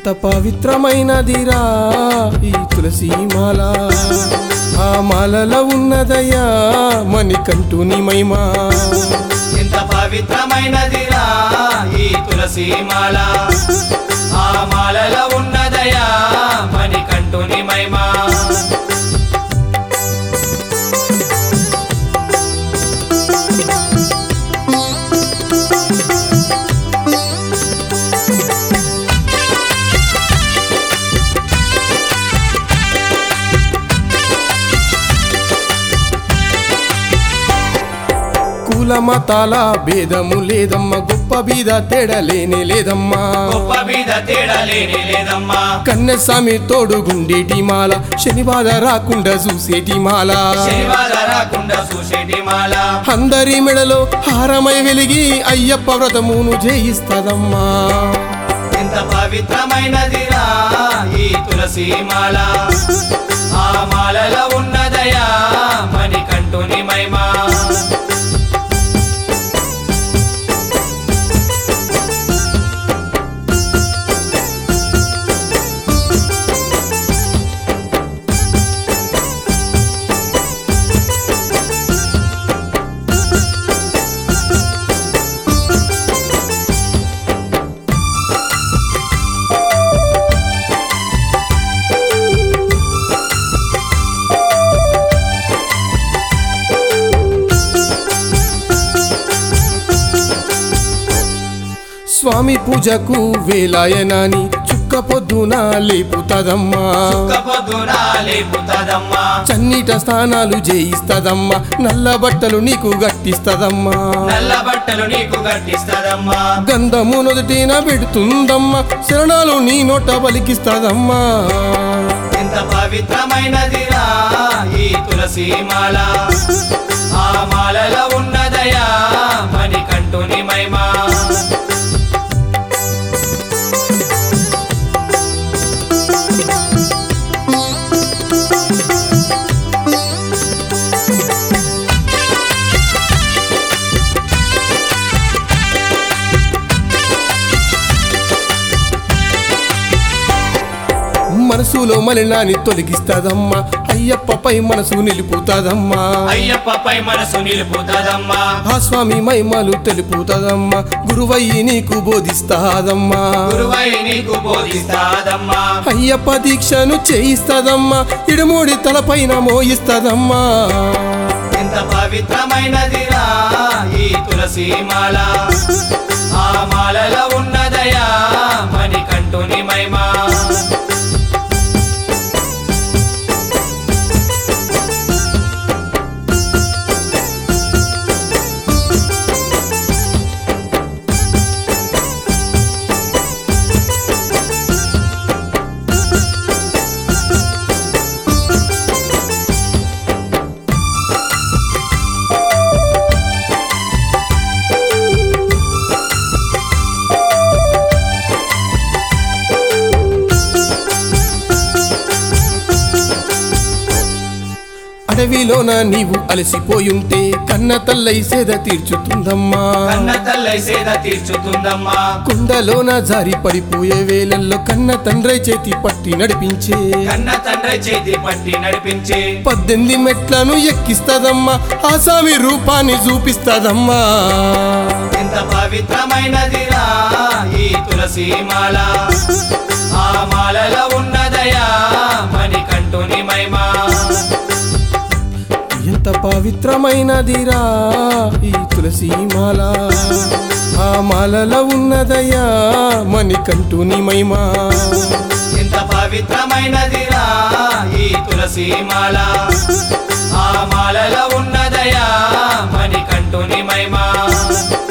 ఎంత పవిత్రమైనదిరా ఈ తులసి మాల ఆ మాలలో ఉన్నదయ్యా మణికంఠుని మహిమా ఎంత పవిత్రమైనదిరా ఈ తులసి మాల ఆ మాలలో ఉన్నదయా మణికంఠుని మహిమా కుల మతాల భేదము లేదమ్మ గొప్ప బీద తేడలేనే లేదమ్మా గొప్ప మీద తేడా లేని లేదమ్మా కన్నెస్వామి తోడు గుండేటి మాల శనిబాధ రాకుండా చూసేటి మాల శనివార రాకుండా చూసేటి మాల అందరి మెడలో హారమై వెలిగి అయ్యప్ప వ్రతమును జయిస్తదమ్మా ఎంత పవిత్రమైనదిరా ఈ తులసి మాల ఆ మాలలో ఉన్నదయా మణికంఠుని మహిమా స్వామి పూజకు వేలాయనాని చుక్క పొద్దున లేపుతదమ్మా ఒక్క పొద్దున లేపుతదమ్మా చన్నీట స్నానాలు చేయిస్తదమ్మా నల్ల బట్టలు నీకు గట్టిస్తదమ్మా నల్ల బట్టలు నీకు కట్టిస్తదమ్మా గంధము నొదటిన పెడుతుందమ్మా శరణాలు నీ నోట పలికిస్తదమ్మా ఎంత పవిత్రమైనదిరా ఈ తులసి మాల ఆ మాలలో ఉన్నదయా మణికంఠుని మహిమా మనసులో మలినాన్ని తొలగిస్తదమ్మా అయ్యప్పపై మనసు నిలుపుతదమ్మా అయ్యప్పపై మనసు నిలుపుతదమ్మా ఆ స్వామి మహిమలు తెలుపుతదమ్మా గురువయ్యి నీకు బోధిస్తాదమ్మా గురువై నీకు బోధిస్తాదమ్మా అయ్యప్ప దీక్షను చేయిస్తదమ్మా ఇడుమూడి తలపైన మోయిస్తదమ్మా ఎంత పవిత్రమైనదిరా ఈ తులసి మాల ఆ మాలలో ఉన్నదయా మణికంఠుని మహిమా అడవిలోన నీవు అలసిపోయుంటే కన్న తల్లై సేద తీర్చుతుందమ్మా కన్న తల్లై సేద తీర్చుతుందమ్మా కుండలోన జారి పడిపోయే వేలల్లో కన్న తండ్రి చేతి పట్టి నడిపించే కన్న తండ్రి చేతి పట్టి నడిపించి పద్దెనిమిది మెట్లను ఎక్కిస్తదమ్మా ఆ స్వామి రూపాన్ని చూపిస్తదమ్మా ఎంత పవిత్రమైనదిరా ఈ తులసి మాల ఆ మాలలో ఉన్నదయా మణికంఠుని మహిమా ఎంత పవిత్రమైనదిరా ఈ తులసి మాల ఆ మాలలో ఉన్నదయ్యా మణికంఠుని మహిమా ఎంత పవిత్రమైనదిరా ఈ తులసి మాల ఆ మాలలో ఉన్నదయా మణికంఠుని మహిమా